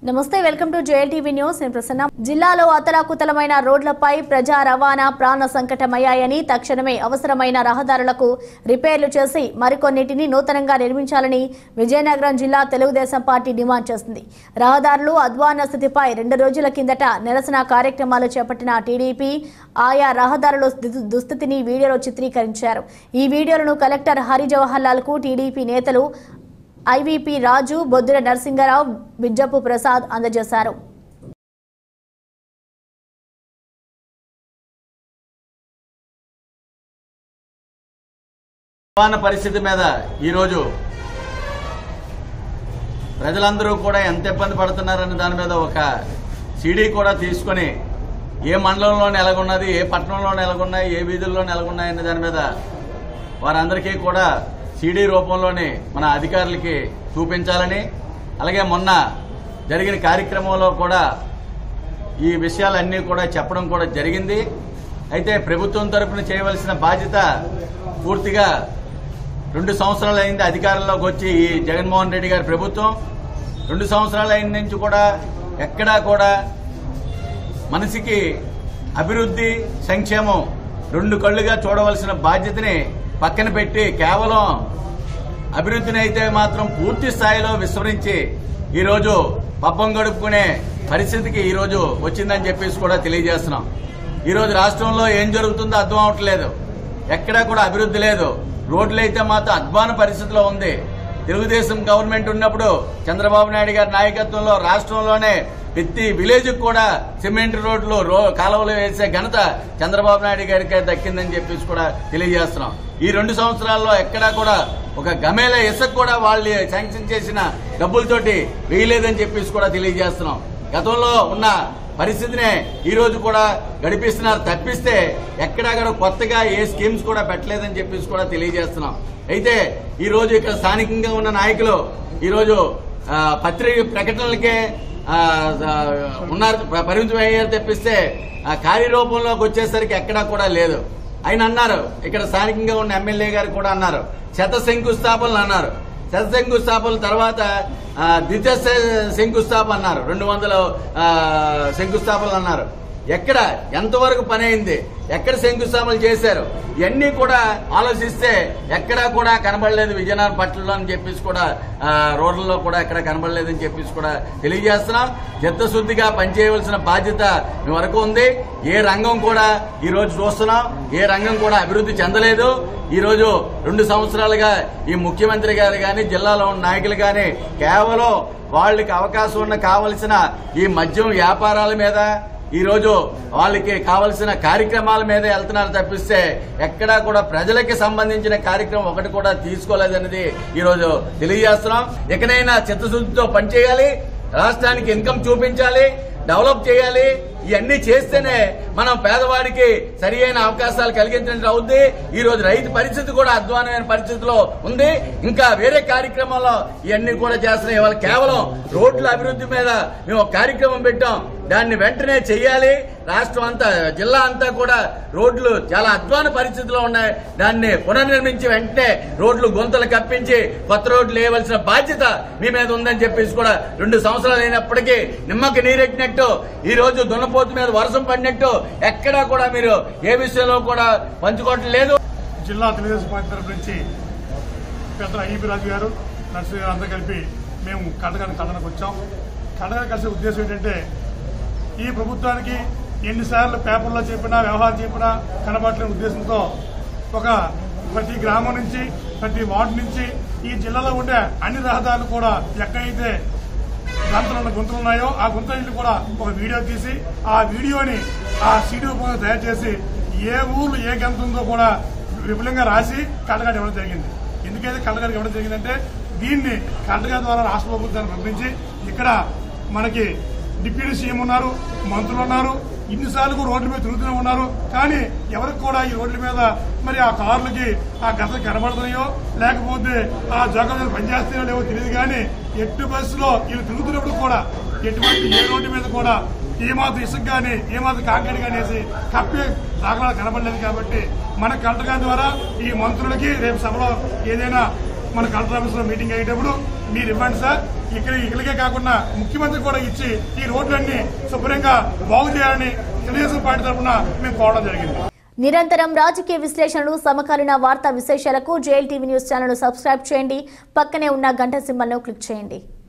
నమస్తే welcome to JL TV news నేను ప్రసన్న జిల్లాలో అతలాకుతలమైన రోడ్లపై ప్రజా రవాణా ప్రాణ సంకటమయ్యాయని తక్షణమే అవసరమైన రహదారులకు రిపేర్లు చేసి మరికొన్నిటిని నూతనంగా నిర్మించాలని విజయనగరం జిల్లా తెలుగుదేశం పార్టీ డిమాండ్ చేస్తుంది రహదారులు అధ్వాన స్థితిపై రెండు రోజుల కిందట నిరసన కార్యక్రమాలు చేపట్టిన టీడీపీ ఆయా రహదారుల స్థితి- దుస్థితిని వీడియోలో చిత్రీకరించారు ఈ వీడియోలను కలెక్టర్ హరి జవహర్ లాల్ కు టీడీపీ నేతలు ఐవీపీ రాజు బొద్దుల నరసింగరావు బిజ్జపు ప్రసాద్ అందజేశారు రవాణా పరిస్థితి మీద ఈరోజు ప్రజలందరూ కూడా ఎంత ఇబ్బంది పడుతున్నారనే దాని మీద ఒక సీడీ కూడా తీసుకొని ఏ మండలంలో నెలకొన్నది ఏ పట్టణంలో నెలకొన్నాయి ఏ వీధుల్లో నెలకొన్నాయి అనే దాని మీద వారందరికీ కూడా సీడీ రూపంలోనే మన అధికారులకి చూపించాలని అలాగే మొన్న జరిగిన కార్యక్రమంలో కూడా ఈ విషయాలన్నీ కూడా చెప్పడం కూడా జరిగింది అయితే ప్రభుత్వం తరపున చేయవలసిన బాధ్యత పూర్తిగా రెండు సంవత్సరాలు అయింది అధికారంలోకి వచ్చి ఈ జగన్మోహన్ రెడ్డి గారి ప్రభుత్వం రెండు సంవత్సరాల అయిన నుంచి కూడా ఎక్కడా కూడా మనిషికి అభివృద్ధి సంక్షేమం రెండు కళ్ళుగా చూడవలసిన బాధ్యతని పక్కన పెట్టి కేవలం అభివృద్ధిని అయితే మాత్రం పూర్తి స్థాయిలో విస్మరించి ఈరోజు పబ్బం గడుపుకునే పరిస్థితికి ఈరోజు వచ్చిందని చెప్పేసి కూడా తెలియజేస్తున్నాం ఈరోజు రాష్ట్రంలో ఏం జరుగుతుందో అర్థం అవట్లేదు ఎక్కడా కూడా అభివృద్ధి లేదు రోడ్లు అయితే మాత్రం అధ్వాన పరిస్థితిలో ఉంది తెలుగుదేశం గవర్నమెంట్ ఉన్నప్పుడు చంద్రబాబు నాయుడు గారి నాయకత్వంలో రాష్ట్రంలోనే ప్రతి విలేజ్ కూడా సిమెంట్ రోడ్లు రో కాలువలు వేసే ఘనత చంద్రబాబు నాయుడు గారికి దక్కిందని చెప్పేసి కూడా తెలియజేస్తున్నాం ఈ రెండు సంవత్సరాల్లో ఎక్కడా కూడా ఒక గమేల ఇసుక కూడా వాళ్ళు శాంక్షన్ చేసిన డబ్బులతోటి వేయలేదని చెప్పేసి కూడా తెలియజేస్తున్నాం గతంలో ఉన్న పరిస్థితినే ఈ రోజు కూడా గడిపిస్తున్నారు తప్పిస్తే ఎక్కడక్కడ కొత్తగా ఏ స్కీమ్స్ కూడా పెట్టలేదని చెప్పేసి కూడా తెలియజేస్తున్నాం అయితే ఈ రోజు ఇక్కడ స్థానికంగా ఉన్న నాయకులు ఈ రోజు ఆ, పత్రిక ప్రకటనలకే ఆ, ఆ, ఉన్నారు ప- పరిమితం అయ్యారు తెప్పిస్తే ఆ కార్యరూపంలోకి వచ్చేసరికి ఎక్కడా కూడా లేదు ఆయన అన్నారు ఇక్కడ స్థానికంగా ఉన్న ఎమ్మెల్యే గారు కూడా అన్నారు శత శంకుస్థాపనలు అన్నారు శత శంకుస్థాపనల తర్వాత ఆ, ద్వితీయ శ- శంకుస్థాపన అన్నారు రెండు వందల ఆ, శంకుస్థాపనలు అన్నారు ఎక్కడ ఎంతవరకు పని అయింది ఎక్కడ శంకుస్థాపనలు చేశారు ఇవన్నీ కూడా ఆలోచిస్తే ఎక్కడా కూడా కనబడలేదు విజయనగరం పట్టణంలో అని చెప్పేసి కూడా ఆ, రోడ్లలో కూడా ఎక్కడ కనబడలేదని చెప్పేసి కూడా తెలియజేస్తున్నాం చిత్తశుద్ధిగా పనిచేయవలసిన బాధ్యత మీ వరకు ఉంది ఏ రంగం కూడా ఈ రోజు చూస్తున్నాం ఏ రంగం కూడా అభివృద్ధి చెందలేదు ఈ రోజు రెండు సంవత్సరాలుగా ఈ ముఖ్యమంత్రి గారు కానీ జిల్లాలో ఉన్న నాయకులు కానీ కేవలం వాళ్ళకి అవకాశం ఉన్న కావలసిన ఈ మద్యం వ్యాపారాల మీద ఈ రోజు వాళ్ళకి కావలసిన కార్యక్రమాల మీద వెళ్తున్నారు తప్పిస్తే ఎక్కడా కూడా ప్రజలకి సంబంధించిన కార్యక్రమం ఒకటి కూడా తీసుకోలేదనేది ఈ రోజు తెలియజేస్తున్నాం ఎక్కడైనా చిత్తశుద్ధితో పనిచేయాలి రాష్ట్రానికి ఇన్కమ్ చూపించాలి డెవలప్ చేయాలి ఇవన్నీ చేస్తేనే మనం పేదవాడికి సరి అయిన అవకాశాలు కలిగించినట్టు అవుద్ది ఈ రోజు రైతు పరిస్థితి కూడా అధ్వానమైన పరిస్థితిలో ఉంది ఇంకా వేరే కార్యక్రమాల్లో ఇవన్నీ కూడా చేస్తున్నాయి ఇవాళ కేవలం రోడ్ల అభివృద్ధి మీద మేము ఒక కార్యక్రమం పెట్టాం దాన్ని వెంటనే చెయ్యాలి రాష్ట్రం అంతా జిల్లా అంతా కూడా రోడ్లు చాలా అధ్వాన పరిస్థితిలో ఉన్నాయి దాన్ని పునర్నిర్మించి వెంటనే రోడ్లు గుంతలు కప్పించి కొత్త రోడ్లు వేయవలసిన బాధ్యత మీ మీద ఉందని చెప్పేసి కూడా రెండు సంవత్సరాలు అయినప్పటికీ నిమ్మకి నీరెట్టినట్టు ఈ రోజు దున్నపోతు మీద వర్షం పడినట్టు ఎక్కడా కూడా మీరు ఏ విషయంలో కూడా పంచుకోవటం లేదు జిల్లా తెలుగుదేశం పార్టీ తరపు నుంచి పెద్ద ఐపీ రాజు గారు నర్సు గారు అందరూ కలిపి మేము కడగాని కథనకు వచ్చాం కడగా కలిసే ఉద్దేశం ఏంటంటే ఈ ప్రభుత్వానికి ఎన్నిసార్లు పేపర్లో చెప్పినా వ్యవహారం చెప్పినా కనబడలేని ఉద్దేశంతో ఒక ప్రతి గ్రామం నుంచి ప్రతి వార్డు నుంచి ఈ జిల్లాలో ఉండే అన్ని రహదారులు కూడా ఎక్కడైతే గంతలు ఉన్న గుంతలు ఉన్నాయో ఆ గుంతలు కూడా ఒక వీడియో తీసి ఆ వీడియోని ఆ సీడీ రూపంలో తయారు చేసి ఏ ఊర్లు ఏ గంత ఉందో కూడా విపులంగా రాసి కళ్ళగాడి ఇవ్వడం జరిగింది ఎందుకైతే కళ్ళగాడికి ఇవ్వడం జరిగిందంటే దీన్ని కళ్ళగా ద్వారా రాష్ట్ర ప్రభుత్వాన్ని పంపించి ఇక్కడ మనకి డిప్యూటీ సీఎం ఉన్నారు మంత్రులు ఉన్నారు ఇన్నిసార్లు రోడ్ల మీద తిరుగుతూనే ఉన్నారు కానీ ఎవరికి కూడా ఈ రోడ్ల మీద మరి ఆ కార్లకి ఆ గతలు కనబడుతున్నాయో లేకపోతే ఆ జగన్ పనిచేస్తున్నాయో లేవో తెలియదు కానీ ఎట్టి బస్సులో వీళ్ళు తిరుగుతున్నప్పుడు కూడా ఎటువంటి ఏ రోడ్డు మీద కూడా ఏమాత్రం ఇసుక కానీ ఏమాత్రం కాంకడి కానీ వేసి కప్పి దాఖలాలు కనబడలేదు కాబట్టి మన కలెక్టర్ గారి ద్వారా ఈ మంత్రులకి రేపు సభలో ఏదైనా మన కలెక్టర్ ఆఫీస్ లో మీటింగ్ అయ్యేటప్పుడు మీరు ఇవ్వండి సార్ ఇక్కడ ఇక్కడికే కాకుండా ముఖ్యమంత్రి కూడా ఇచ్చి ఈ రోడ్లన్నీ శుభ్రంగా బాగు చేయాలని తెలుగుదేశం పార్టీ తరఫున మేము కోరడం జరిగింది నిరంతరం రాజకీయ విశ్లేషణలు సమకాలీన వార్తా విశేషాలకు JL TV news channel subscribe చేయండి పక్కనే ఉన్న గంట సింబల్ను క్లిక్ చేయండి